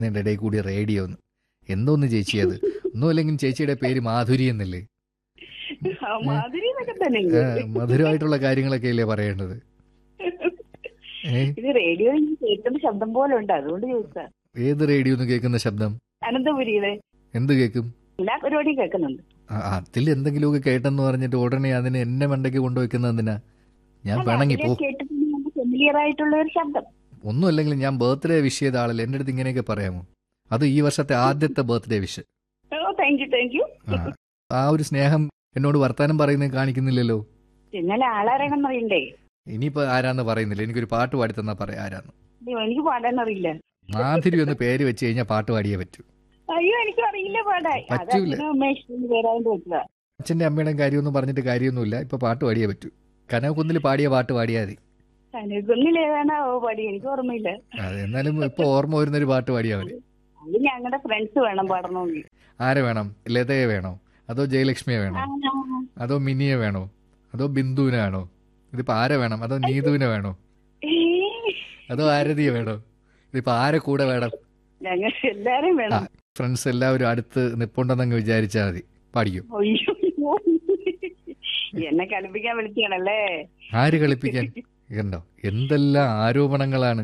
ഇതിന്റെ ഇടയിൽ കൂടി റേഡിയോ എന്ന് എന്തോന്ന് ചേച്ചി അത് ഒന്നുമില്ലെങ്കിൽ ചേച്ചിയുടെ പേര് മാധുരി എന്നല്ലേ ആ, മാധുരി എന്നൊക്കെ തന്നെ ഏ, മധുരമായിട്ടുള്ള കാര്യങ്ങളൊക്കെ അല്ലേ പറയേണ്ടത് ഏ ഇത് റേഡിയോ കേൾക്കുന്ന ശബ്ദം പോലെ ഉണ്ട് അതുകൊണ്ട് ചോദിച്ചാ ഏത് റേഡിയോ എന്ന് കേൾക്കുന്ന ശബ്ദം അനന്തപുരിയിലെ എന്ത് കേൾക്കും എല്ലാ പരിപാടിയും കേൾക്കുന്നുണ്ട് ആ, അതിൽ എന്തെങ്കിലുമൊക്കെ കേട്ടെന്ന് പറഞ്ഞിട്ട് ഉടനെ അതിന് എന്നെ മണ്ടയ്ക്ക് കൊണ്ടുവയ്ക്കുന്ന എന്തിനാ ഞാൻ അല്ല, പിണങ്ങി അതിലെ പോ കേട്ടിട്ട് ഫെമിലിയർ ആയിട്ടുള്ള ഒരു ശബ്ദം ഒന്നുമല്ലെങ്കിൽ ഞാൻ ബർത്ത്ഡേ വിഷ് ചെയ്ത ആളല്ലേ എൻ്റെ അടുത്ത് ഇങ്ങനെയൊക്കെ പറയാമോ അത് ഈ വർഷത്തെ ആദ്യത്തെ birthday wish oh thank you thank you ആ, ആ ഒരു സ്നേഹം എന്നോട് വർത്താനം പറയുന്നത് കാണിക്കുന്നില്ലല്ലോ ഇന്നലെ ആളാരാണെന്ന് അറിയണ്ടേ ഇനിയിപ്പോ ആരാന്ന് പറയുന്നില്ല എനിക്കൊരു പാട്ട് പാടി തന്നാ പറയാം ആരാന്ന് അയ്യോ, എനിക്ക് പാടാൻ അറിയില്ല മാധുരി ഒന്ന് പേര് വെച്ച് കഴിഞ്ഞാൽ പാട്ട് പാടിയേ പറ്റൂ അയ്യോ എനിക്ക് അറിയില്ല പാടാൻ അത് പറ്റൂല. അച്ഛനും അമ്മേഷനും പേരായിട്ട് വെച്ചതാ അച്ഛൻ്റെ അമ്മയുടെ കാര്യമൊന്നും പറഞ്ഞിട്ട് കാര്യമൊന്നുമില്ല ഇപ്പൊ പാട്ട് പാടിയേ പറ്റൂ കനകുന്നിൽ പാടിയ പാട്ട് പാടിയാൽ മതി കനകുന്നിൽ ഏതാണാവോ പാടി എനിക്ക് ഓർമ്മയില്ല അത് എന്നാലും ഇപ്പൊ ഓർമ്മ വരുന്നൊരു പാട്ട് പാടിയാൽ മതി അത് ഞങ്ങളുടെ ഫ്രണ്ട്സ് വേണം പാടണമെങ്കിൽ ആരെ വേണം ലതയെ വേണോ അതോ ജയലക്ഷ്മിയെ വേണോ അതോ മിനിയെ വേണോ അതോ ബിന്ദുവിനെ വേണോ ഇതിപ്പോ ആരെ വേണം അതോ നീതുവിനെ വേണോ അതോ ആരതിയെ വേണോ ഇതിപ്പോ ആരെ കൂടെ വേണം ഞങ്ങൾ എല്ലാരും വേണം ഫ്രണ്ട്സ് എല്ലാവരും അടുത്ത് നിപ്പുണ്ടെന്നങ്ങ് വിചാരിച്ചാൽ മതി പാടിക്കും അയ്യോ എന്നെ കളിപ്പിക്കാൻ വിളിച്ചാണല്ലേ ആര് കളിപ്പിക്കാൻ കണ്ടോ എന്തെല്ലാം ആരോപണങ്ങളാണ്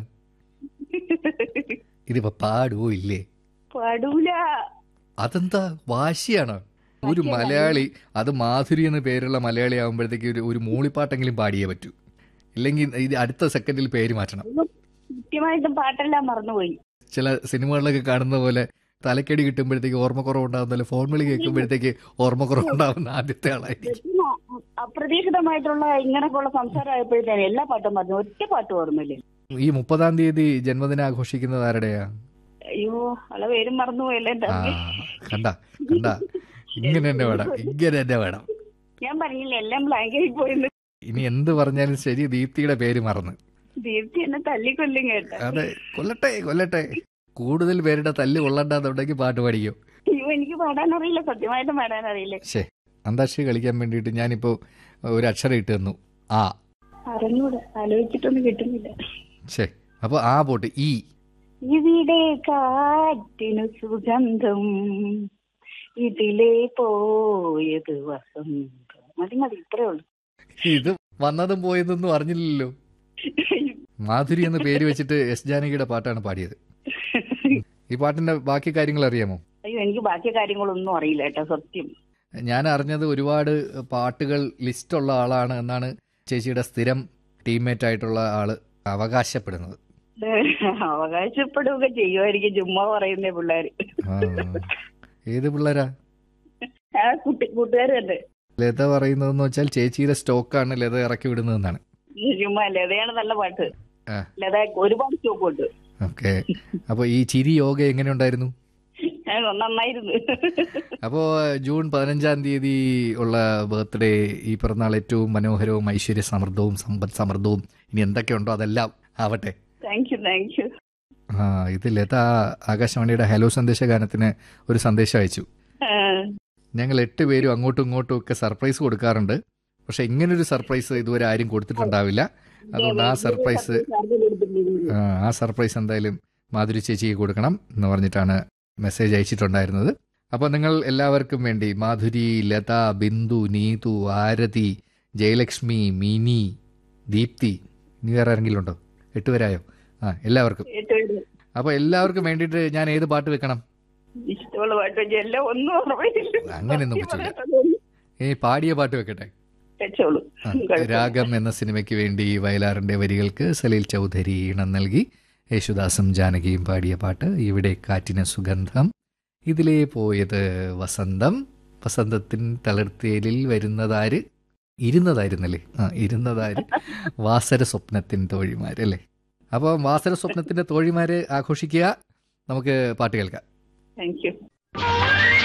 ഇതിപ്പോ പാടുവോ ഇല്ലേ പാടൂല അതെന്താ വാശിയാണോ ഒരു വാശിയല്ല. മലയാളി അത് മാധുരി എന്ന പേരുള്ള മലയാളി ആകുമ്പോഴത്തേക്ക് ഒരു ഒരു മൂളിപ്പാട്ടെങ്കിലും പാടിയേ പറ്റൂ ഇല്ലെങ്കിൽ ഇത് അടുത്ത സെക്കൻഡിൽ പേര് മാറ്റണം കൃത്യമായിട്ടും പാട്ടെല്ലാം മറന്നുപോയി ചില സിനിമകളിലൊക്കെ കാണുന്ന പോലെ തലക്കടി കിട്ടുമ്പോഴത്തേക്ക് ഓർമ്മക്കുറവുണ്ടാകുന്ന ഫോൺ വിളി കേൾക്കുമ്പോഴത്തേക്ക് ഓർമ്മക്കുറവുണ്ടാകുന്ന ആദ്യത്തെ ആളായിരിക്കും പെട്ടെന്ന് അ- അപ്രതീക്ഷിതമായിട്ടുള്ള ഇങ്ങനൊക്കെയുള്ള സംസാരമായപ്പോഴത്തേനും എല്ലാ പാട്ടും പറഞ്ഞു ഒറ്റ പാട്ട് ഓർമ്മയില്ലേ ഈ മുപ്പതാം തീയതി ജന്മദിനം ആഘോഷിക്കുന്നത് ആരുടെയാ അയ്യോ അള പേരും മറന്നുപോയല്ലേ എന്റെ ആ അമ്മേ. കണ്ട കണ്ട ഇങ്ങനെ തന്നെ വേണം ഇങ്ങനെ തന്നെ വേണം ഞാൻ പറഞ്ഞില്ല എല്ലാം ബ്ലാങ്ക് പോയിന്ന് ഇനി എന്ത് പറഞ്ഞാലും ശരി ദീപ്തിയുടെ പേര് മറന്ന് ദീപ്തി എന്നെ തല്ലിക്കൊല്ലും കേട്ട അതെ കൊല്ലട്ടെ കൊല്ലട്ടെ കൂടുതൽ പേരുടെ തല്ല് കൊള്ളണ്ടെന്നുണ്ടെങ്കിൽ പാട്ട് പഠിക്കും അയ്യോ എനിക്ക് പാടാൻ അറിയില്ല സത്യമായിട്ടും പാടാൻ അറിയില്ല ശേ അന്താക്ഷരി കളിക്കാൻ വേണ്ടിയിട്ട് ഞാനിപ്പോൾ ഒരു അക്ഷരം ഇട്ട് തന്നു ആ അറിഞ്ഞൂടെ ആലോചിച്ചിട്ടൊന്നും കിട്ടുന്നില്ല ശേ അപ്പോൾ ആ പോട്ട് ഈ ഇവിടെ കാറ്റിനു സുഗന്ധം ഇതിലേ പോയത് വസന്തം മതി മതി ഇത്രേ ഉള്ളൂ ഇത് വന്നതും പോയതൊന്നും അറിഞ്ഞില്ലല്ലോ മാധുരി എന്ന പേര് വെച്ചിട്ട് എസ് ജാനകിയുടെ പാട്ടാണ് പാടിയത് ഈ പാട്ടിന്റെ ബാക്കി കാര്യങ്ങൾ അറിയാമോ അയ്യോ എനിക്ക് ബാക്കി കാര്യങ്ങളൊന്നും അറിയില്ല കേട്ടോ സത്യം ഞാൻ അറിഞ്ഞത് ഒരുപാട് പാട്ടുകൾ ലിസ്റ്റുള്ള ആളാണ് എന്നാണ് ചേച്ചിയുടെ സ്ഥിരം ടീംമേറ്റ് ആയിട്ടുള്ള ആള് അവകാശപ്പെടുന്നത് അവകാശപ്പെടുകയൊക്കെ ചെയ്യുമായിരിക്കും ചുമ്മാ പറയുന്നേ പിള്ളേര് ആ. ഏത് പിള്ളേരാ ആ കുട്ടി കൂട്ടുകാർ തന്നെ ലത പറയുന്നതെന്ന് വെച്ചാൽ ചേച്ചിയുടെ സ്റ്റോക്കാണ് ലത ഇറക്കി വിടുന്നതെന്നാണ് ചുമ്മാ ലതയാണ് നല്ല പാട്ട് ആ. ലത ഒരുപാട് സ്റ്റോക്ക് ഉണ്ട് ഓക്കെ അപ്പോൾ ഈ ചിരി യോഗ എങ്ങനെ ഉണ്ടായിരുന്നു ആ, നന്നായിരുന്നു അപ്പോൾ ജൂൺ പതിനഞ്ചാം തീയതി ഉള്ള ബർത്ത്ഡേ ഈ പിറന്നാൾ ഏറ്റവും മനോഹരവും ഐശ്വര്യ സമൃദ്ധവും സമ്പദ് സമൃദ്ധവും ഇനി എന്തൊക്കെയുണ്ടോ അതെല്ലാം ആവട്ടെ താങ്ക് യു താങ്ക് യു ആ ഇത് ലത ആകാശവാണിയുടെ ഹലോ സന്ദേശ ഗാനത്തിന് ഒരു സന്ദേശം അയച്ചു ഞങ്ങൾ എട്ട് പേരും അങ്ങോട്ടും ഇങ്ങോട്ടും ഒക്കെ സർപ്രൈസ് കൊടുക്കാറുണ്ട് പക്ഷെ ഇങ്ങനൊരു സർപ്രൈസ് ഇതുവരെ ആരും കൊടുത്തിട്ടുണ്ടാവില്ല അതുകൊണ്ട് ആ സർപ്രൈസ് ആ, ആ സർപ്രൈസ് എന്തായാലും മാധുരി ചേച്ചിക്ക് കൊടുക്കണം എന്ന് പറഞ്ഞിട്ടാണ് മെസ്സേജ് അയച്ചിട്ടുണ്ടായിരുന്നത് അപ്പോൾ നിങ്ങൾ എല്ലാവർക്കും വേണ്ടി മാധുരി ലത ബിന്ദു നീതു ആരതി ജയലക്ഷ്മി മിനി ദീപ്തി ഇനി വേറെ ആരെങ്കിലും ഉണ്ടോ എട്ടുപേരായോ ആ എല്ലാവർക്കും അപ്പോൾ എല്ലാവർക്കും വേണ്ടിയിട്ട് ഞാൻ ഏത് പാട്ട് വെക്കണം ഇഷ്ടമുള്ള പാട്ട് വെച്ച് എല്ലാം ഒന്നും ഓർമ്മയില്ല അങ്ങനെയൊന്നും സത്യം പറ്റില്ല. പറയാലോ. ഈ പാടിയ പാട്ട് വെക്കട്ടെ വെച്ചോളൂ ആ, കുഴപ്പമില്ല. രാഗം എന്ന സിനിമയ്ക്ക് വേണ്ടി വയലാറിന്റെ വരികൾക്ക് സലീൽ ചൗധരി ഈണം നൽകി യേശുദാസും ജാനകിയും പാടിയ പാട്ട് ഇവിടെ കാറ്റിന് സുഗന്ധം ഇതിലേ പോയത് വസന്തം വസന്തത്തിൻ തളിർത്തേലിൽ വരുന്നതാര് ഇരുന്നതായിരുന്നല്ലേ ആ ഇരുന്നതാര് വാസര സ്വപ്നത്തിൻ തോഴിമാരല്ലേ അപ്പോൾ വാസര സ്വപ്നത്തിന്റെ തോഴിമാര് ആഘോഷിക്കുക നമുക്ക് പാട്ട് കേൾക്കാം താങ്ക് യു